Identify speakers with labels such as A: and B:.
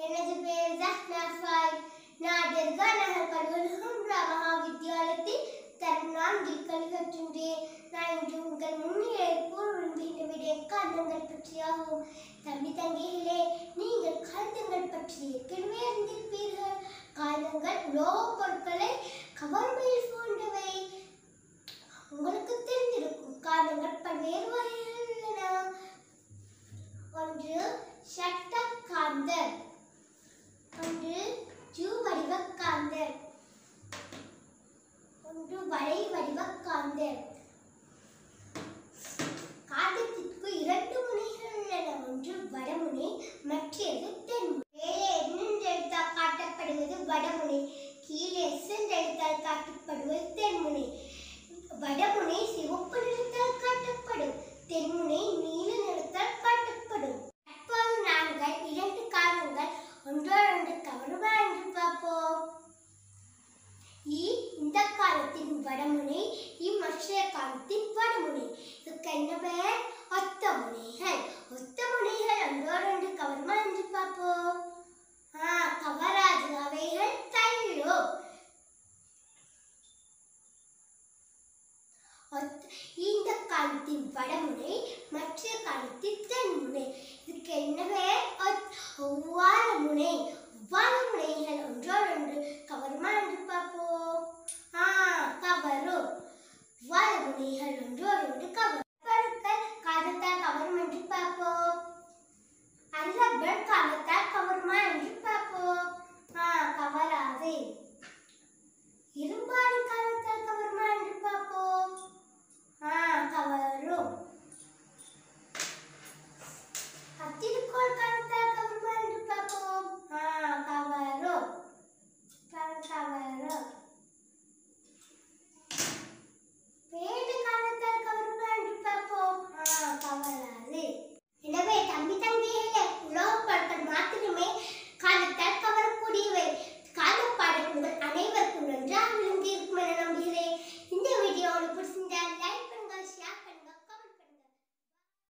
A: எனது பெயர் ஜஹ்னா ஃபாய் நான் தர்கா நகர் கல்லூரிகம் மகாவித்யாலயத்தில் தருணாங்கில் கல்வி கற்றுள்ளேன் நான் இன்று உங்கள் முன்னிலை கூற விரும்புகின்ற விட காந்தங்கள் பற்றியாகும் தம்பி தங்கைகளே நீங்கள் காந்தங்கள் பற்றி ஏற்கனவே அறிந்திருப்பீர்கள் காந்தங்கள் உலோகப் பொருட்களை கவர்மையில் போன்றவை உங்களுக்கு தெரிந்திருக்கும் காந்தங்கள் பல்வேறு வகைகள் உள்ளன ஒன்று சட்ட காந்தர் ஒன்று ஜூ வடிவ காந்தர் ஒன்று வளை வடிவ காந்தர் காந்தத்திற்கு இரண்டு முனைகள் உள்ளன ஒன்று வடமுனை மற்றது தென்முனை மேலே எண்ணென்று எழுத்தால் காட்டப்படுவது வடமுனை கீழே சென்று எழுத்தால் காட்டப்படுவது தென்முனை வடமுனை சிவப்பு நிறத்தால் காட்டப்படும் தென்முனை நீல நிறத்தால் காட்டப்படும் தற்போது நாங்கள் இரண்டு காரணங்கள் ஒன்றோடொன்று கவனமா என்று பார்ப்போம் இ இந்த காலத்தின் வடமுனை இ மற்ற காலத்தின் வடமுனை இதுக்கு என்ன பெயர் ஒத்த முனைகள் ஒத்த முனைகள் ஒன்றோடொன்று கவனமா என்று பார்ப்போம் ஆ கவராது அவைகள் தள்ளும் ஒத்த- இந்த காலத்தின் வடமுனை மற்ற காலத்தின் தென்முனை இதுக்கு என்ன பெயர் ஒத்- ஒவ்வாத முனை ஒவ்வாத